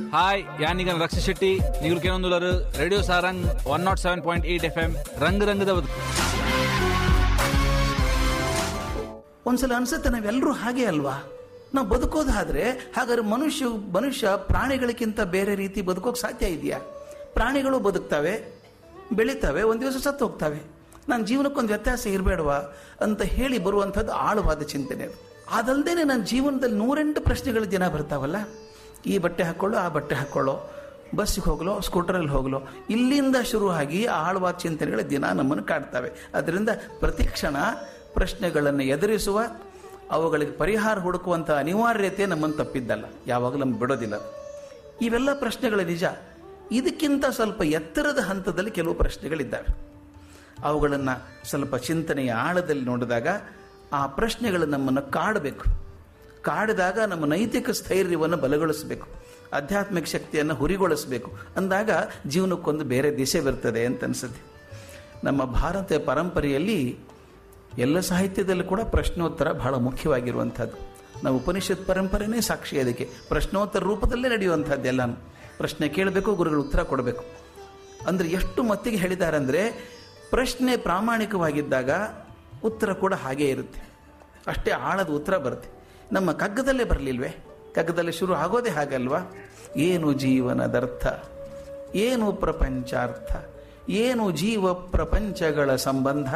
hi యానిగన్ Raksha Shetty ನೀವು ಕೇಳೊಂದುಲರು radio Sarang one nought seven point eight F M ರಂಗ್ ರಂಗದ ಬದುಕು ಒಂದ್ಸಲ ಅನ್ಸುತ್ತೆ ನಾವೆಲ್ಲರೂ ಹಾಗೆ ಅಲ್ವಾ ನಾವು ಬದುಕೋದಾದ್ರೆ ಹಾಗಾದ್ರೆ ಮನುಷ್ಯ ಮನುಷ್ಯ ಪ್ರಾಣಿಗಳಿಗಿಂತ ಬೇರೆ ರೀತಿ ಬದುಕೋಕೆ ಸಾಧ್ಯ ಇದೆಯಾ ಪ್ರಾಣಿಗಳು ಬದುಕ್ತವೆ ಬೆಳಿತವೆ ಒಂದು ದಿವಸ ಸತ್ತು ಹೋಗ್ತವೆ ನನ್ನ ಜೀವನಕ್ಕೊಂದು ವ್ಯತ್ಯಾಸ ಇರಬೇಡವಾ ಅಂತ ಹೇಳಿ ಬರುವಂಥದ್ದು ಆಳವಾದ ಚಿಂತನೆ ಅದು ಅದಲ್ಲದೆ ನನ್ನ ಜೀವನದಲ್ಲಿ ನೂರೆಂಟು ಪ್ರಶ್ನೆಗಳು ದಿನ ಬರ್ತಾವಲ್ಲ ಈ ಬಟ್ಟೆ ಹಾಕೊಳ್ಳೋ ಆ ಬಟ್ಟೆ ಹಾಕೊಳ್ಳೋ ಬಸ್ಸಿಗೆ ಹೋಗ್ಲೋ ಸ್ಕೂಟರಲ್ಲಿ ಹೋಗ್ಲೋ ಇಲ್ಲಿಂದ ಶುರುವಾಗಿ ಆಳವಾದ ಚಿಂತನೆಗಳು ದಿನ ನಮ್ಮನ್ನು ಕಾಡ್ತವೆ ಅದರಿಂದ ಪ್ರತಿಕ್ಷಣ ಪ್ರಶ್ನೆಗಳನ್ನು ಎದುರಿಸುವ ಅವುಗಳಿಗೆ ಪರಿಹಾರ ಹುಡುಕುವಂಥ ಅನಿವಾರ್ಯತೆ ನಮ್ಮನ್ನು ತಪ್ಪಿದ್ದಲ್ಲ ಯಾವಾಗಲೂ ನಮ್ಗೆ ಬಿಡೋದಿಲ್ಲ ಇವೆಲ್ಲ ಪ್ರಶ್ನೆಗಳು ನಿಜ ಇದಕ್ಕಿಂತ ಸ್ವಲ್ಪ ಎತ್ತರದ ಹಂತದಲ್ಲಿ ಕೆಲವು ಪ್ರಶ್ನೆಗಳಿದ್ದಾವೆ ಅವುಗಳನ್ನು ಸ್ವಲ್ಪ ಚಿಂತನೆಯ ಆಳದಲ್ಲಿ ನೋಡಿದಾಗ ಆ ಪ್ರಶ್ನೆಗಳು ನಮ್ಮನ್ನು ಕಾಡಬೇಕು ಕಾಡಿದಾಗ ನಮ್ಮ ನೈತಿಕ ಸ್ಥೈರ್ಯವನ್ನು ಬಲಗೊಳಿಸಬೇಕು ಆಧ್ಯಾತ್ಮಿಕ ಶಕ್ತಿಯನ್ನು ಹುರಿಗೊಳಿಸಬೇಕು ಅಂದಾಗ ಜೀವನಕ್ಕೊಂದು ಬೇರೆ ದಿಶೆ ಬರ್ತದೆ ಅಂತ ಅನಿಸುತ್ತೆ ನಮ್ಮ ಭಾರತೀಯ ಪರಂಪರೆಯಲ್ಲಿ ಎಲ್ಲ ಸಾಹಿತ್ಯದಲ್ಲೂ ಕೂಡ ಪ್ರಶ್ನೋತ್ತರ ಬಹಳ ಮುಖ್ಯವಾಗಿರುವಂಥದ್ದು ನಾವು ಉಪನಿಷತ್ ಪರಂಪರೆನೇ ಸಾಕ್ಷಿ ಅದಕ್ಕೆ ಪ್ರಶ್ನೋತ್ತರ ರೂಪದಲ್ಲೇ ನಡೆಯುವಂಥದ್ದು ಎಲ್ಲಾನು ಪ್ರಶ್ನೆ ಕೇಳಬೇಕು ಗುರುಗಳು ಉತ್ತರ ಕೊಡಬೇಕು ಅಂದರೆ ಎಷ್ಟು ಮತ್ತಿಗೆ ಹೇಳಿದ್ದಾರೆ ಅಂದರೆ ಪ್ರಶ್ನೆ ಪ್ರಾಮಾಣಿಕವಾಗಿದ್ದಾಗ ಉತ್ತರ ಕೂಡ ಹಾಗೇ ಇರುತ್ತೆ ಅಷ್ಟೇ ಆಳದ ಉತ್ತರ ಬರುತ್ತೆ ನಮ್ಮ ಕಗ್ಗದಲ್ಲೇ ಬರಲಿಲ್ವೇ ಕಗ್ಗದಲ್ಲಿ ಶುರು ಆಗೋದೇ ಹಾಗಲ್ವಾ ಏನು ಜೀವನದರ್ಥ ಏನು ಪ್ರಪಂಚಾರ್ಥ ಏನು ಜೀವ ಪ್ರಪಂಚಗಳ ಸಂಬಂಧ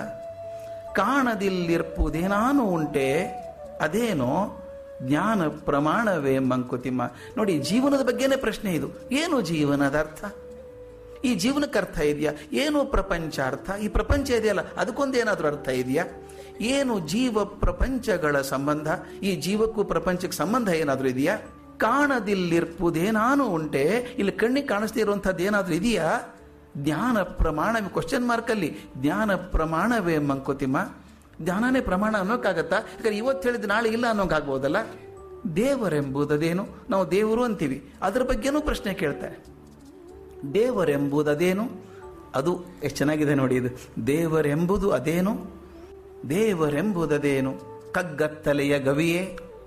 ಕಾಣದಿಲ್ಲಿರ್ಪುದೇನಾನು ಉಂಟೆ ಅದೇನೋ ಜ್ಞಾನ ಪ್ರಮಾಣವೇ ಮಂಕುತಿಮ್ಮ ನೋಡಿ ಜೀವನದ ಬಗ್ಗೆನೇ ಪ್ರಶ್ನೆ ಇದು ಏನು ಜೀವನದ ಅರ್ಥ ಈ ಜೀವನಕ್ಕೆ ಅರ್ಥ ಇದೆಯಾ ಏನು ಪ್ರಪಂಚಾರ್ಥ ಈ ಪ್ರಪಂಚ ಇದೆಯಲ್ಲ ಅದಕ್ಕೊಂದೇನಾದ್ರೂ ಅರ್ಥ ಇದೆಯಾ ಏನು ಜೀವ ಪ್ರಪಂಚಗಳ ಸಂಬಂಧ ಈ ಜೀವಕ್ಕೂ ಪ್ರಪಂಚಕ್ಕೆ ಸಂಬಂಧ ಏನಾದ್ರೂ ಇದೆಯಾ ಕಾಣದಿಲ್ಲಿರ್ಪುದೇನಾನು ಉಂಟೆ ಇಲ್ಲಿ ಕಣ್ಣಿಗೆ ಕಾಣಿಸ್ದೇ ಇರುವಂಥದ್ದು ಏನಾದ್ರೂ ಇದೆಯಾ ಜ್ಞಾನ ಪ್ರಮಾಣ ಕ್ವಶನ್ ಮಾರ್ಕಲ್ಲಿ ಜ್ಞಾನ ಪ್ರಮಾಣವೇ ಮಂಕುತಿಮ್ಮ ಜ್ಞಾನನೇ ಪ್ರಮಾಣ ಅನ್ನೋಕ್ಕಾಗತ್ತಾ ಯಾಕಂದ್ರೆ ಇವತ್ತು ಹೇಳಿದ ನಾಳೆ ಇಲ್ಲ ಅನ್ನೋಕ್ಕಾಗ್ಬೋದಲ್ಲ ದೇವರೆಂಬುದದೇನು ನಾವು ದೇವರು ಅಂತೀವಿ ಅದ್ರ ಬಗ್ಗೆನೂ ಪ್ರಶ್ನೆ ಕೇಳ್ತಾರೆ ದೇವರೆಂಬುದದೇನು ಅದು ಎಷ್ಟು ಚೆನ್ನಾಗಿದೆ ನೋಡಿ ಇದು ದೇವರೆಂಬುದು ಅದೇನು ದೇವರೆಂಬುದದೇನು ಕಗ್ಗತ್ತಲೆಯ ಗವಿಯೇ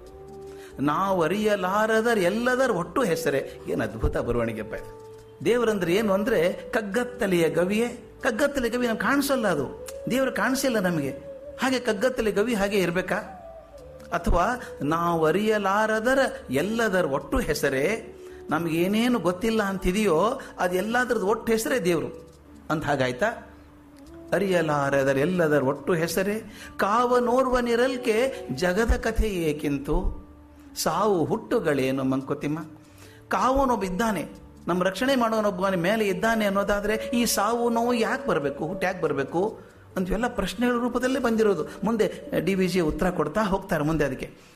ನಾವರಿಯಲಾರದರ್ ಎಲ್ಲದರ ಒಟ್ಟು ಹೆಸರೇ ಏನು ಅದ್ಭುತ ಬರವಣಿಗೆಪ್ಪ ಇದು ದೇವರಂದ್ರೆ ಏನು ಅಂದ್ರೆ ಕಗ್ಗತ್ತಲೆಯ ಗವಿಯೇ ಕಗ್ಗತ್ತಲೆ ಗವಿ ನಮ್ಗೆ ಕಾಣಿಸಲ್ಲ ಅದು ದೇವರು ಕಾಣಿಸಿಲ್ಲ ನಮಗೆ ಹಾಗೆ ಕಗ್ಗತ್ತಲೆ ಗವಿ ಹಾಗೆ ಇರಬೇಕಾ ಅಥವಾ ನಾವು ಅರಿಯಲಾರದರ ಎಲ್ಲದರ ಒಟ್ಟು ಹೆಸರೇ ನಮಗೇನೇನು ಗೊತ್ತಿಲ್ಲ ಅಂತಿದೆಯೋ ಅದೆಲ್ಲದ್ರದ್ದು ಒಟ್ಟು ಹೆಸರೇ ದೇವರು ಅಂತ ಹಾಗಾಯ್ತಾ ಅರಿಯಲಾರದರ ಎಲ್ಲದರ ಒಟ್ಟು ಹೆಸರೇ ಕಾವನೋರ್ವನಿರಲ್ಕೆ ಜಗದ ಕಥೆ ಏಕಿಂತು ಸಾವು ಹುಟ್ಟುಗಳೇನು ಮಂಕುತಿಮ್ಮ ಕಾವನೊಬ್ಬ ಇದ್ದಾನೆ ನಮ್ಮ ರಕ್ಷಣೆ ಮಾಡೋನೊಬ್ಬನ ಮೇಲೆ ಇದ್ದಾನೆ ಅನ್ನೋದಾದ್ರೆ ಈ ಸಾವು ನೋವು ಯಾಕೆ ಬರಬೇಕು ಹುಟ್ಟು ಯಾಕೆ ಬರಬೇಕು ಅಂತ ಇವೆಲ್ಲ ಪ್ರಶ್ನೆಗಳ ರೂಪದಲ್ಲೇ ಬಂದಿರೋದು ಮುಂದೆ ಡಿ ವಿ ಜಿ ಉತ್ತರ ಕೊಡ್ತಾ ಹೋಗ್ತಾರೆ ಮುಂದೆ ಅದಕ್ಕೆ